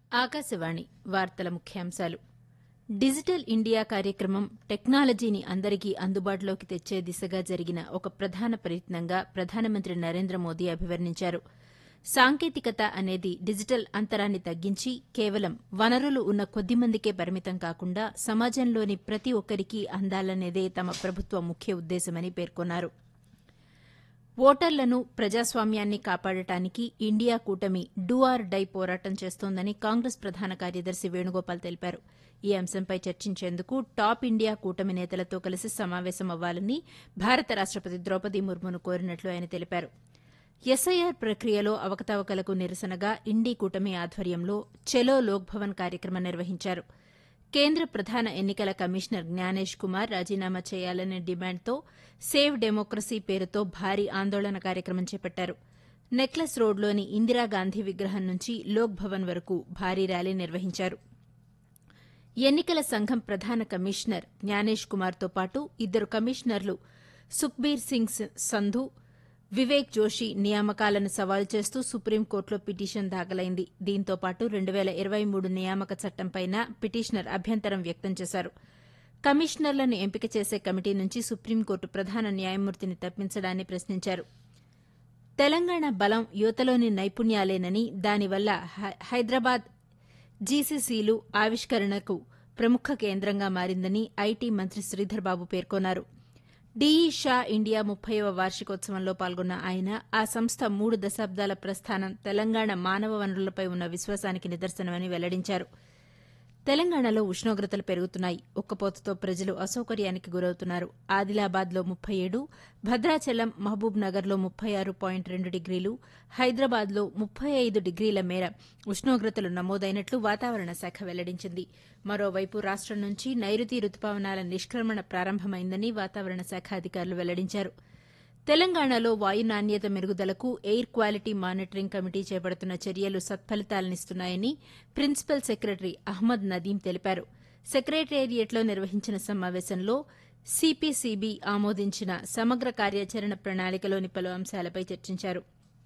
ఆకాశవాణి వార్తల ముఖ్యాంశాలు digital India కార్యక్రమం టెక్నాలజీని అందరికీ అందుబాటులోకి తెచ్చే దిశగా జరిగిన ఒక ప్రధాన ప్రయత్నంగా ప్రధానమంత్రి నరేంద్ర మోదీ అభివర్ణించారు సాంకేతికత అనేది డిజిటల్ అంతరాన్ని తగ్గించి కేవలం వనరులు ఉన్న కొద్దిమందికే పరిమితం కాకుండా సమాజంలోని ప్రతి ఒక్కరికీ అందాలనేదే తమ ప్రభుత్వ ముఖ్య ఉద్దేశమని పేర్కొన్నారు ఓటర్లను ప్రజాస్వామ్యాన్ని కాపాడటానికి ఇండియా కూటమి డూ ఆర్ డై పోరాటం చేస్తోందని కాంగ్రెస్ ప్రధాన కార్యదర్శి వేణుగోపాల్ తెలిపారు ఈ అంశంపై చర్చించేందుకు టాప్ ఇండియా కూటమి నేతలతో కలిసి సమావేశమవ్వాలని భారత రాష్టపతి ద్రౌపది ముర్మును కోరినట్లు ఆయన తెలిపారు ఎస్ఐఆర్ ప్రక్రియలో అవకతవకలకు నిరసనగా ఇండీ కూటమి ఆధ్వర్యంలో చెలో లోక్భవన్ కార్యక్రమం నిర్వహించారు కేంద్ర ప్రధాన ఎన్నికల కమిషనర్ జ్ఞానేష్ కుమార్ రాజీనామా చేయాలనే డిమాండ్తో సేవ్ డెమోక్రసీ పేరుతో భారీ ఆందోళన కార్యక్రమం చేపట్టారు నెక్లెస్ రోడ్లోని ఇందిరాగాంధీ విగ్రహం నుంచి లోక్ భవన్ వరకు భారీ ర్యాలీ నిర్వహించారు ఎన్నికల సంఘం ప్రధాన కమిషనర్ జ్ఞానేష్ కుమార్తో పాటు ఇద్దరు కమిషనర్లు సుఖ్బీర్ సింగ్ సంధు వివేక్ జోషి నియామకాలను సవాల్ చేస్తూ సుప్రీంకోర్టులో పిటిషన్ దాఖలైంది దీంతో పాటు రెండు పేల ఇరవై మూడు నియామక చట్టంపైన పిటిషనర్ అభ్యంతరం వ్యక్తం చేశారు కమిషనర్లను ఎంపిక చేసే కమిటీ నుంచి సుప్రీంకోర్టు ప్రధాన న్యాయమూర్తిని తప్పించడాన్ని ప్రశ్నించారు తెలంగాణ బలం యువతలోని నైపుణ్యాలేనని దానివల్ల హైదరాబాద్ జీసీసీలు ఆవిష్కరణకు ప్రముఖ కేంద్రంగా మారిందని ఐటీ మంత్రి శ్రీధర్ బాబు పేర్కొన్నారు డీఈ షా ఇండియా ముప్పైవ వార్షికోత్సవంలో పాల్గొన్న ఆయన ఆ సంస్థ మూడు దశాబ్దాల ప్రస్థానం తెలంగాణ మానవ వనరులపై ఉన్న విశ్వాసానికి నిదర్శనమని వెల్లడించారు తెలంగాణలో ఉష్ణోగ్రతలు పెరుగుతున్నాయి ఉక్కపోతతో ప్రజలు అసౌకర్యానికి గురవుతున్నారు ఆదిలాబాద్లో ముప్పై ఏడు భద్రాచలం మహబూబ్ నగర్లో ముప్పై ఆరు పాయింట్ రెండు డిగ్రీలు హైదరాబాద్లో ముప్పై ఐదు డిగ్రీల మేర ఉష్ణోగ్రతలు నమోదైనట్లు వాతావరణ శాఖ వెల్లడించింది మరోవైపు రాష్టం నుంచి నైరుతి రుతుపవనాల నిష్క్రమణ ప్రారంభమైందని వాతావరణ శాఖ అధికారులు వెల్లడించారు తెలంగాణలో వాయు నాణ్యత మెరుగుదలకు ఎయిర్ క్వాలిటీ మానిటరింగ్ కమిటీ చేపడుతున్న చర్యలు సత్ఫలితాలనిస్తున్నాయని ప్రిన్సిపల్ సెక్రటరీ అహ్మద్ నదీం తెలిపారు సెక్రటేరియట్లో నిర్వహించిన సమావేశంలో సిపిసిబి ఆమోదించిన సమగ్ర కార్యాచరణ ప్రణాళికలోని పలు అంశాలపై చర్చించారు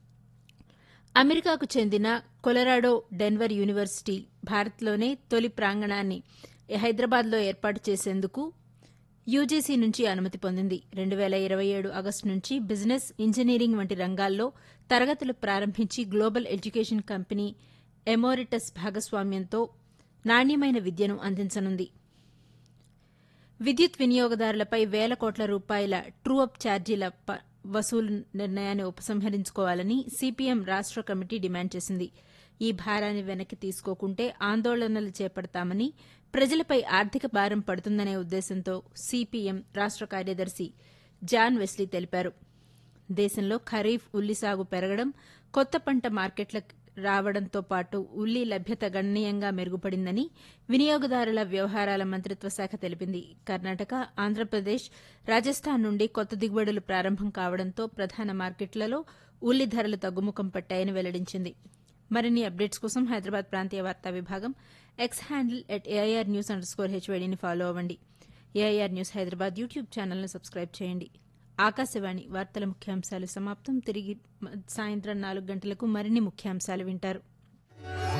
అమెరికాకు చెందిన కొలరాడో డెన్వర్ యూనివర్సిటీ భారత్లోనే తొలి ప్రాంగణాన్ని హైదరాబాద్లో ఏర్పాటు చేసేందుకు యూజీసీ నుంచి అనుమతి పొందింది రెండు పేల ఇరవై ఏడు ఆగస్టు నుంచి బిజినెస్ ఇంజనీరింగ్ వంటి రంగాల్లో తరగతులు ప్రారంభించి గ్లోబల్ ఎడ్యుకేషన్ కంపెనీ ఎమోరిటస్ భాగస్వామ్యంతో నాణ్యమైన విద్యను అందించనుంది విద్యుత్ వినియోగదారులపై వేల కోట్ల రూపాయల ట్రూ అప్ ఛార్జీల వసూలు నిర్ణయాన్ని ఉపసంహరించుకోవాలని సిపిఎం రాష్ట కమిటీ డిమాండ్ చేసింది ఈ భారాన్ని వెనక్కి తీసుకోకుంటే ఆందోళనలు చేపడతామని ప్రజలపై ఆర్థిక భారం పడుతుందనే ఉద్దేశంతో సిపిఎం రాష్ట కార్యదర్శి జాన్ వెస్లీ తెలిపారు దేశంలో ఖరీఫ్ ఉల్లి సాగు పెరగడం కొత్త పంట మార్కెట్లకు రావడంతో పాటు ఉల్లి లభ్యత గణనీయంగా మెరుగుపడిందని వినియోగదారుల వ్యవహారాల మంత్రిత్వ శాఖ తెలిపింది కర్ణాటక ఆంధ్రప్రదేశ్ రాజస్థాన్ నుండి కొత్త దిగుబడులు ప్రారంభం కావడంతో ప్రధాన మార్కెట్లలో ఉల్లి ధరలు తగ్గుముఖం పట్టాయని వెల్లడించింది మరిన్ని అప్డేట్స్ కోసం హైదరాబాద్ ప్రాంతీయ వార్తా విభాగం X handle at AIR news underscore హెచ్వైడీని ఫాలో అవ్వండి ఏఐఆర్ న్యూస్ హైదరాబాద్ యూట్యూబ్ ఛానల్ను సబ్స్క్రైబ్ చేయండి ఆకాశవాణి వార్తల ముఖ్యాంశాలు సమాప్తం తిరిగి సాయంత్రం నాలుగు గంటలకు మరిన్ని ముఖ్యాంశాలు వింటారు